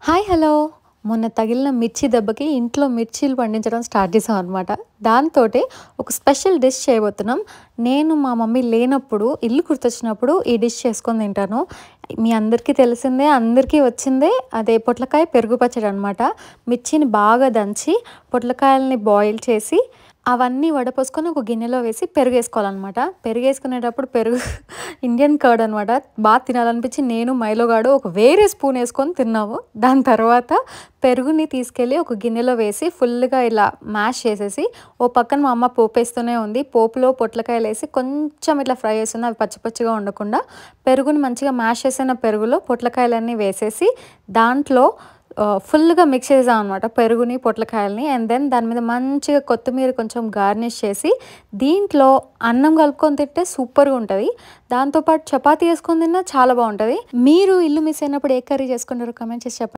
hi hello మొన్న తగిలిన మిర్చి దెబ్బకి ఇంట్లో మిర్చీలు పండించడం స్టార్ట్ చేసాం అనమాట దాంతో ఒక స్పెషల్ డిష్ చేయబోతున్నాం నేను మా మమ్మీ లేనప్పుడు ఇల్లు గుర్తొచ్చినప్పుడు ఈ డిష్ చేసుకొని తింటాను మీ అందరికీ తెలిసిందే అందరికీ వచ్చిందే అదే పొట్లకాయ పెరుగు పచ్చడి అనమాట మిర్చిని బాగా దంచి పొట్లకాయలని బాయిల్ చేసి అవన్నీ వడపోసుకొని ఒక గిన్నెలో వేసి పెరుగు వేసుకోవాలన్నమాట పెరుగు వేసుకునేటప్పుడు పెరుగు ఇండియన్ కర్డ్ అనమాట బాగా తినాలనిపించి నేను మైలోగాడు ఒక వేరే స్పూన్ వేసుకొని తిన్నాము దాని తర్వాత పెరుగుని తీసుకెళ్ళి ఒక గిన్నెలో వేసి ఫుల్గా ఇలా మ్యాష్ చేసేసి ఓ పక్కన మా అమ్మ పోపు వేస్తూనే ఉంది పోపులో పొట్లకాయలు వేసి కొంచెం ఇట్లా ఫ్రై చేస్తుంది అవి పచ్చి పచ్చిగా ఉండకుండా పెరుగుని మంచిగా మ్యాష్ చేసిన పెరుగులో పొట్లకాయలన్నీ వేసేసి దాంట్లో ఫుల్గా మిక్స్ చేసాం అనమాట పెరుగుని పొట్లకాయలని అండ్ దెన్ దాని మీద మంచిగా కొత్తిమీర కొంచెం గార్నిష్ చేసి దీంట్లో అన్నం కలుపుకొని తింటే సూపర్గా ఉంటుంది దాంతోపాటు చపాతీ వేసుకొని తిన్నా చాలా బాగుంటుంది మీరు ఇల్లు మిస్ అయినప్పుడు ఏ కర్రీ చేసుకుంటారో కమెంట్ చేసి చెప్పండి